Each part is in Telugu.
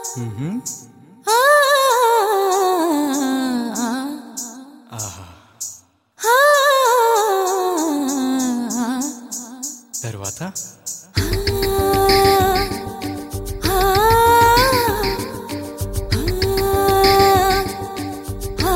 ఆ, ఆ, తర్వాత ఆ, ఆ,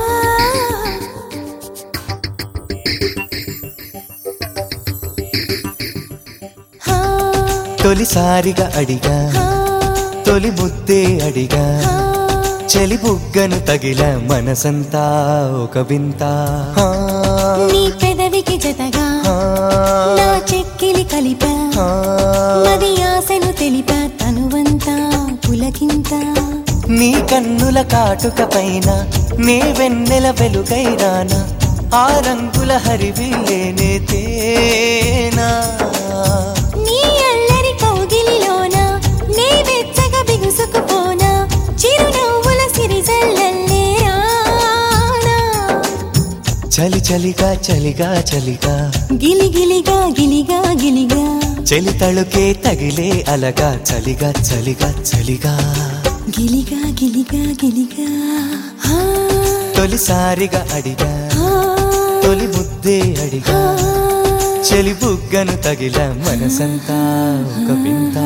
ఆ, తొలిసారిగా అడిగా తొలి ముద్దే అడిగా చలి బుగ్గను తగిల మనసంతా ఒక వింత ఆ, నీ పెదవికి జతగా ఆ, నా చెక్కిలి కలిపా ఆ. మది ఆశను తెలిపా తనువంతా పులకింత నీ కన్నుల కాటుక పైన నే వెన్నెల వెలుగైరానా ఆ రంగుల హరివిల్లేనే తేనా నీ అల్లరి కౌగిలిలోన నే వెచ్చగా బిగుసుకుపోనా చిరునవ్వుల సిరిజల్లల్లే రానా చలి చలిగా చలిగా చలిగా గిలిగిలిగా గిలిగా గిలిగా చలి తళుకే తగిలే అలగా చలిగా చలిగా చలిగా గిలిగా గిలిగా గిలిగా ఆ, తొలిసారిగా అడిగా ఆ, తొలి ముద్దే అడిగా ఆ. చలి బుగ్గను తగిల మనసంతా ఒక వింత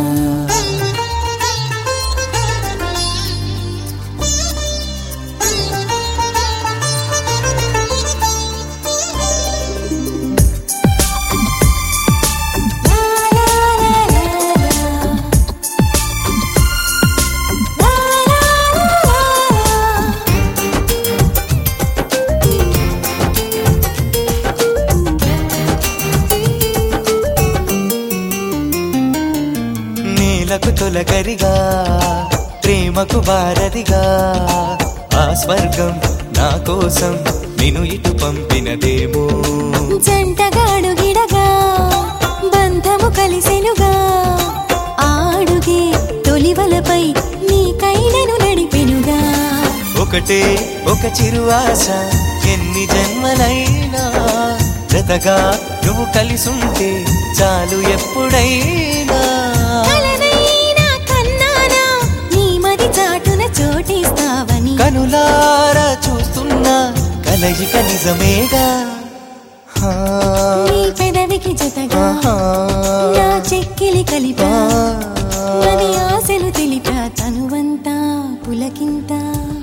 నేలకు తొలగరిగా ప్రేమకు వారధిగా ఆ స్వర్గం నా కోసం నిన్ను ఇటు పంపినదేమో జంటగాడు గిడగా బంధము కలిసెనుగా ఆడుగే తొలివలపై నీ కైనను నడిపెనుగా ఒకటే ఒక చిరు ఆశ ఎన్ని జన్మలైనా జతగా నువ్వు కలిసుంటే చాలు ఎప్పుడైనా కలనైనా కన్నానా నీ మది చాటున చోటిస్తావని కనులారా చూస్తున్నా కలయిక నిజమేగా హా, నీ పెదవికి జతగా ఆహా, నా చెక్కిలి కలిపా ఆ. మది ఆశలు తెలిపా తనువంతా పులకింత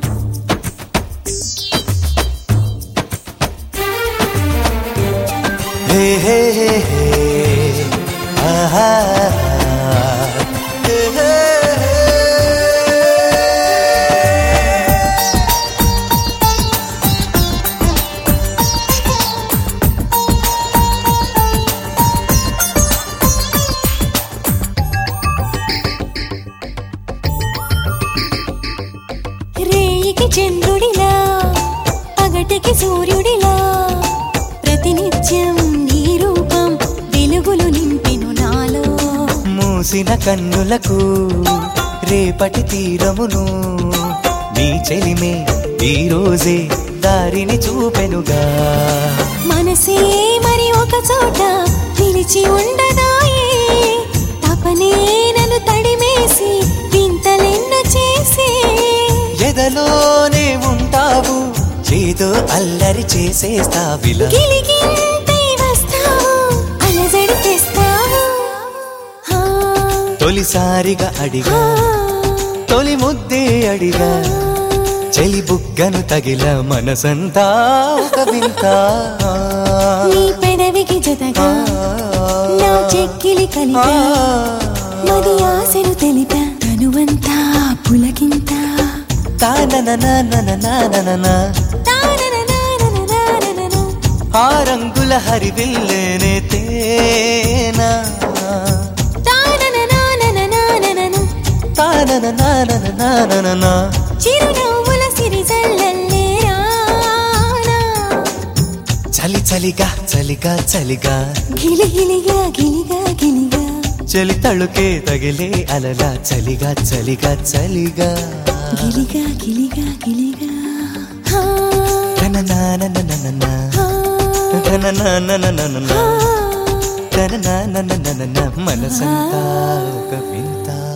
హే హే హే హే. ఆహా. హే హే హే. రేయికి చంద్రుడిలా పగటికి సూర్యుడిలా ప్రతినిత్యం నీ రూపం వెలుగులు నింపెను నాలో మూసిన కన్నులకు రేపటి తీరమును నీ చెలిమే ఈ రోజే దారిని చూపెనుగా మనసే మరి ఒక చోట నిలిచి ఉండదాయే తపనే నన్ను తడిమేసి వింతలెన్నో చేసే ఎదలోనే ఉంటావు ఏదో అల్లరి చేసేస్తావిలా గిలిగింతై వస్తావు అలజడి తెస్తావు ఆ, తొలిసారిగా అడిగా ఆ, తొలి ముద్దే అడిగా చలి బుగ్గను తగిల మనసంతా ఒక వింత నీ పెదవికి జతగా నా చెక్కిలి కలిపా మది ఆశలు తెలిపా తనువంతా పులకింత తాననననననననన. తానననానననానననా. ఆ రంగుల హరివిల్లేనే తేనా తానననానననాననను. తానననననననన. చిరునవ్వుల సిరిజల్లల్లే రానా. చలి చలిగా చలిగా చలిగా గిలిగిలిగా గిలిగా గిలిగా చలి తళుకే తగిలే అలలా చలిగా చలిగా చలిగా గిలిగా గిలిగా గిలిగా ఆ, తననాననననన. ఆ, తననాననననన. ఆ. తననాననననన. మనసంతా ఒక వింత